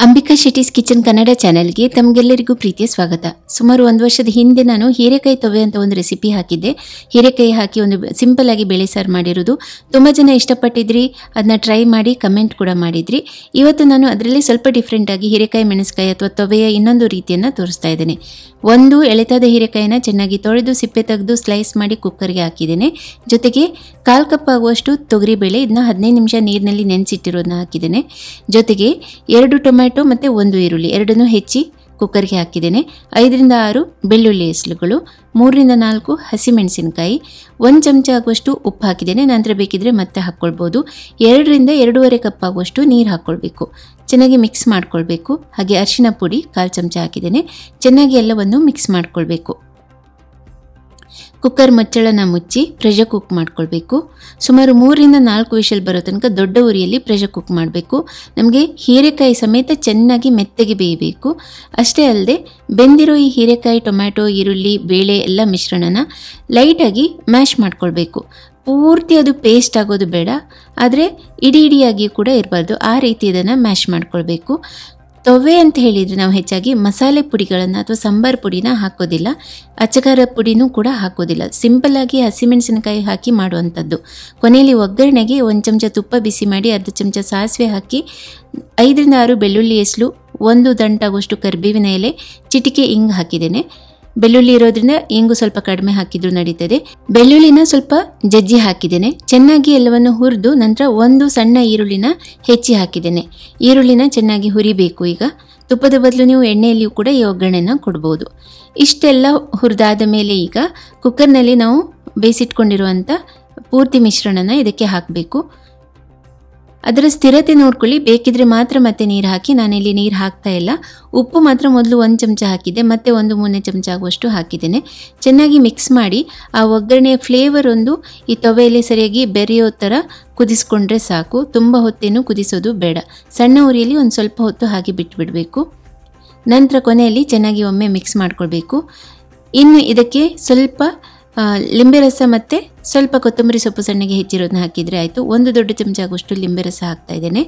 Ambika ಶೆಟ್ಟೀಸ್ kitchen Kannada ಚಾನೆಲ್ಗೆ ತಮಗೆಲ್ಲರಿಗೂ ಪ್ರೀತಿಯ ಸ್ವಾಗತ ಸುಮಾರು ಒಂದು ವರ್ಷದ ಹಿಂದೆ ನಾನು ಹೀರೆಕಾಯಿ ತೊವೆ ಅಂತ ಒಂದು ರೆಸಿಪಿ ಹಾಕಿದ್ದೆ ಹೀರೆಕಾಯಿ ಹಾಕಿ ಒಂದು ಸಿಂಪಲ್ ಆಗಿ ಬೇಳೆ ಸಾರು ಮಾಡಿರೋದು ತುಂಬ ಜನ ಇಷ್ಟಪಟ್ಟಿದ್ರಿ ಅದನ್ನ ಟ್ರೈ ಮಾಡಿ ಕಮೆಂಟ್ ಕೂಡ ಮಾಡಿದ್ರಿ ಇವತ್ತು ನಾನು ಅದರಲ್ಲಿ ಸ್ವಲ್ಪ ಡಿಫ್ರೆಂಟ್ ಆಗಿ ಹೀರೆಕಾಯಿ ಮೆಣಸ್ಕಾಯಿ ಅಥವಾ ತೊವೆಯ ಇನ್ನೊಂದು ರೀತಿಯನ್ನು ತೋರಿಸ್ತಾ ಇದ್ದೇನೆ ಒಂದು ಎಳೆತಾದ ಹೀರೆಕಾಯಿನ ಚೆನ್ನಾಗಿ ತೊಳೆದು ಸಿಪ್ಪೆ ತೆಗೆದು ಸ್ಲೈಸ್ ಮಾಡಿ ಕುಕ್ಕರ್ಗೆ ಹಾಕಿದ್ದೇನೆ ಜೊತೆಗೆ ಕಾಲು ಕಪ್ ಆಗುವಷ್ಟು ತೊಗರಿಬೇಳೆ ಇದನ್ನ ಹದಿನೈದು ನಿಮಿಷ ನೀರಿನಲ್ಲಿ ನೆನೆಸಿಟ್ಟಿರೋದನ್ನ ಹಾಕಿದ್ದೇನೆ ಜೊತೆಗೆ ಎರಡು ಟೊಮ್ಯಾಟೊ ಮತ್ತು ಒಂದು ಈರುಳ್ಳಿ ಎರಡನ್ನೂ ಹೆಚ್ಚಿ ಕುಕ್ಕರ್ಗೆ ಹಾಕಿದ್ದೇನೆ ಐದರಿಂದ ಆರು ಬೆಳ್ಳುಳ್ಳಿ ಹೆಸರುಗಳು ಮೂರರಿಂದ ನಾಲ್ಕು ಹಸಿಮೆಣಸಿನಕಾಯಿ ಒಂದು ಚಮಚ ಆಗುವಷ್ಟು ಉಪ್ಪು ಹಾಕಿದ್ದೇನೆ ನಂತರ ಬೇಕಿದ್ರೆ ಮತ್ತೆ ಹಾಕ್ಕೊಳ್ಬೋದು ಎರಡರಿಂದ ಎರಡೂವರೆ ಕಪ್ ಆಗುವಷ್ಟು ನೀರು ಹಾಕ್ಕೊಳ್ಬೇಕು ಚೆನ್ನಾಗಿ ಮಿಕ್ಸ್ ಮಾಡ್ಕೊಳ್ಬೇಕು ಹಾಗೆ ಅರಿಶಿನ ಪುಡಿ ಕಾಲು ಚಮಚ ಹಾಕಿದ್ದೇನೆ ಚೆನ್ನಾಗಿ ಎಲ್ಲವನ್ನು ಮಿಕ್ಸ್ ಮಾಡ್ಕೊಳ್ಬೇಕು ಕುಕ್ಕರ್ ಮುಚ್ಚಳನ ಮುಚ್ಚಿ ಪ್ರೆಷರ್ ಕುಕ್ ಮಾಡ್ಕೊಳ್ಬೇಕು ಸುಮಾರು ಮೂರರಿಂದ ನಾಲ್ಕು ವಿಷಲ್ ಬರೋ ತನಕ ದೊಡ್ಡ ಉರಿಯಲ್ಲಿ ಪ್ರೆಷರ್ ಕುಕ್ ಮಾಡಬೇಕು ನಮಗೆ ಹೀರೆಕಾಯಿ ಸಮೇತ ಚೆನ್ನಾಗಿ ಮೆತ್ತಗೆ ಬೇಯಬೇಕು ಅಷ್ಟೇ ಅಲ್ಲದೆ ಬೆಂದಿರೋ ಈ ಹೀರೆಕಾಯಿ ಟೊಮ್ಯಾಟೊ ಈರುಳ್ಳಿ ಬೇಳೆ ಎಲ್ಲ ಮಿಶ್ರಣನ ಲೈಟಾಗಿ ಮ್ಯಾಶ್ ಮಾಡ್ಕೊಳ್ಬೇಕು ಪೂರ್ತಿ ಅದು ಪೇಸ್ಟ್ ಆಗೋದು ಬೇಡ ಆದರೆ ಇಡೀ ಇಡಿಯಾಗಿ ಕೂಡ ಇರಬಾರ್ದು ಆ ರೀತಿ ಇದನ್ನು ಮ್ಯಾಶ್ ಮಾಡ್ಕೊಳ್ಬೇಕು ತೊವೆ ಅಂತ ಹೇಳಿದರೆ ನಾವು ಹೆಚ್ಚಾಗಿ ಮಸಾಲೆ ಪುಡಿಗಳನ್ನು ಅಥವಾ ಸಾಂಬಾರು ಪುಡಿನ ಹಾಕೋದಿಲ್ಲ ಅಚ್ಚಕಾರ ಪುಡಿನೂ ಕೂಡ ಹಾಕೋದಿಲ್ಲ ಸಿಂಪಲ್ಲಾಗಿ ಹಸಿಮೆಣಸಿನಕಾಯಿ ಹಾಕಿ ಮಾಡುವಂಥದ್ದು ಕೊನೆಯಲ್ಲಿ ಒಗ್ಗರಣೆಗೆ ಒಂದು ಚಮಚ ತುಪ್ಪ ಬಿಸಿ ಮಾಡಿ ಅರ್ಧ ಚಮಚ ಸಾಸಿವೆ ಹಾಕಿ ಐದರಿಂದ ಆರು ಬೆಳ್ಳುಳ್ಳಿ ಎಸ್ಲು ಒಂದು ದಂಟಾಗುವಷ್ಟು ಕರಿಬೇವಿನ ಎಲೆ ಚಿಟಿಕೆ ಇಂಗ್ ಹಾಕಿದ್ದೇನೆ ಬೆಳ್ಳುಳ್ಳಿ ಇರೋದ್ರಿಂದ ಇಂಗು ಸ್ವಲ್ಪ ಕಡಿಮೆ ಹಾಕಿದ್ರು ನಡೀತದೆ ಬೆಳ್ಳುಳ್ಳಿನ ಸ್ವಲ್ಪ ಜಜ್ಜಿ ಹಾಕಿದ್ದೇನೆ ಚೆನ್ನಾಗಿ ಎಲ್ಲವನ್ನು ಹುರಿದು ನಂತರ ಒಂದು ಸಣ್ಣ ಈರುಳ್ಳಿನ ಹೆಚ್ಚಿ ಹಾಕಿದ್ದೇನೆ ಈರುಳ್ಳಿನ ಚೆನ್ನಾಗಿ ಹುರಿಬೇಕು ಈಗ ತುಪ್ಪದ ಬದಲು ನೀವು ಎಣ್ಣೆಯಲ್ಲಿಯೂ ಕೂಡ ಈ ಒಗ್ಗರಣೆನ ಕೊಡ್ಬೋದು ಇಷ್ಟೆಲ್ಲ ಹುರಿದಾದ ಮೇಲೆ ಈಗ ಕುಕ್ಕರ್ನಲ್ಲಿ ನಾವು ಬೇಯಿಸಿಟ್ಕೊಂಡಿರುವಂಥ ಪೂರ್ತಿ ಮಿಶ್ರಣನ ಇದಕ್ಕೆ ಹಾಕಬೇಕು ಅದರ ಸ್ಥಿರತೆ ನೋಡ್ಕೊಳ್ಳಿ ಬೇಕಿದ್ರೆ ಮಾತ್ರ ಮತ್ತೆ ನೀರು ಹಾಕಿ ನಾನಿಲ್ಲಿ ನೀರು ಹಾಕ್ತಾ ಇಲ್ಲ ಉಪ್ಪು ಮಾತ್ರ ಮೊದಲು ಒಂದು ಚಮಚ ಹಾಕಿದ್ದೆ ಮತ್ತೆ ಒಂದು ಮೂರನೇ ಚಮಚ ಆಗುವಷ್ಟು ಹಾಕಿದ್ದೇನೆ ಚೆನ್ನಾಗಿ ಮಿಕ್ಸ್ ಮಾಡಿ ಆ ಒಗ್ಗರಣೆಯ ಫ್ಲೇವರ್ ಒಂದು ಈ ತೊವೆಯಲ್ಲಿ ಸರಿಯಾಗಿ ಬೆರೆಯೋ ಥರ ಕುದಿಸ್ಕೊಂಡ್ರೆ ಸಾಕು ತುಂಬ ಹೊತ್ತೇನು ಕುದಿಸೋದು ಬೇಡ ಸಣ್ಣ ಉರಿಯಲ್ಲಿ ಒಂದು ಸ್ವಲ್ಪ ಹೊತ್ತು ಹಾಗೆ ಬಿಟ್ಬಿಡಬೇಕು ನಂತರ ಕೊನೆಯಲ್ಲಿ ಚೆನ್ನಾಗಿ ಒಮ್ಮೆ ಮಿಕ್ಸ್ ಮಾಡ್ಕೊಳ್ಬೇಕು ಇನ್ನು ಇದಕ್ಕೆ ಸ್ವಲ್ಪ ಲಿಂಬೆ ರಸ ಮತ್ತು ಸ್ವಲ್ಪ ಕೊತ್ತಂಬರಿ ಸೊಪ್ಪು ಸಣ್ಣಗೆ ಹೆಚ್ಚಿರೋದನ್ನ ಹಾಕಿದರೆ ಆಯಿತು ಒಂದು ದೊಡ್ಡ ಚಮಚ ಆಗುವಷ್ಟು ಲಿಂಬೆ ರಸ ಹಾಕ್ತಾ ಇದ್ದೇನೆ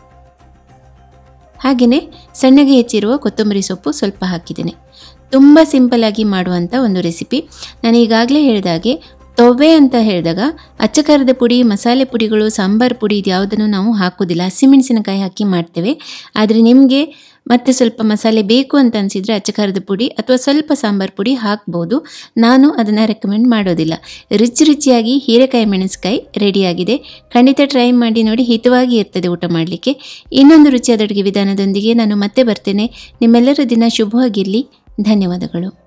ಹಾಗೆಯೇ ಸಣ್ಣಗೆ ಹೆಚ್ಚಿರುವ ಕೊತ್ತಂಬರಿ ಸೊಪ್ಪು ಸ್ವಲ್ಪ ಹಾಕಿದ್ದೇನೆ ತುಂಬ ಸಿಂಪಲ್ಲಾಗಿ ಮಾಡುವಂಥ ಒಂದು ರೆಸಿಪಿ ನಾನು ಈಗಾಗಲೇ ಹೇಳಿದಾಗೆ ತೊವೆ ಅಂತ ಹೇಳಿದಾಗ ಅಚ್ಚಕಾರದ ಪುಡಿ ಮಸಾಲೆ ಪುಡಿಗಳು ಸಾಂಬಾರು ಪುಡಿ ಇದು ಯಾವುದನ್ನು ನಾವು ಹಾಕೋದಿಲ್ಲ ಹಸಿಮೆಣಸಿನಕಾಯಿ ಹಾಕಿ ಮಾಡ್ತೇವೆ ಆದರೆ ನಿಮಗೆ ಮತ್ತೆ ಸ್ವಲ್ಪ ಮಸಾಲೆ ಬೇಕು ಅಂತ ಅನಿಸಿದರೆ ಅಚ್ಚಕಾರದ ಪುಡಿ ಅಥವಾ ಸ್ವಲ್ಪ ಸಾಂಬಾರು ಪುಡಿ ಹಾಕ್ಬೋದು ನಾನು ಅದನ್ನು ರೆಕಮೆಂಡ್ ಮಾಡೋದಿಲ್ಲ ರುಚಿ ರುಚಿಯಾಗಿ ಹೀರೆಕಾಯಿ ಮೆಣಸ್ಕಾಯಿ ರೆಡಿಯಾಗಿದೆ ಖಂಡಿತ ಟ್ರೈ ಮಾಡಿ ನೋಡಿ ಹಿತವಾಗಿ ಇರ್ತದೆ ಊಟ ಮಾಡಲಿಕ್ಕೆ ಇನ್ನೊಂದು ರುಚಿಯಾದ ಅಡುಗೆ ವಿಧಾನದೊಂದಿಗೆ ನಾನು ಮತ್ತೆ ಬರ್ತೇನೆ ನಿಮ್ಮೆಲ್ಲರ ದಿನ ಶುಭವಾಗಿರಲಿ ಧನ್ಯವಾದಗಳು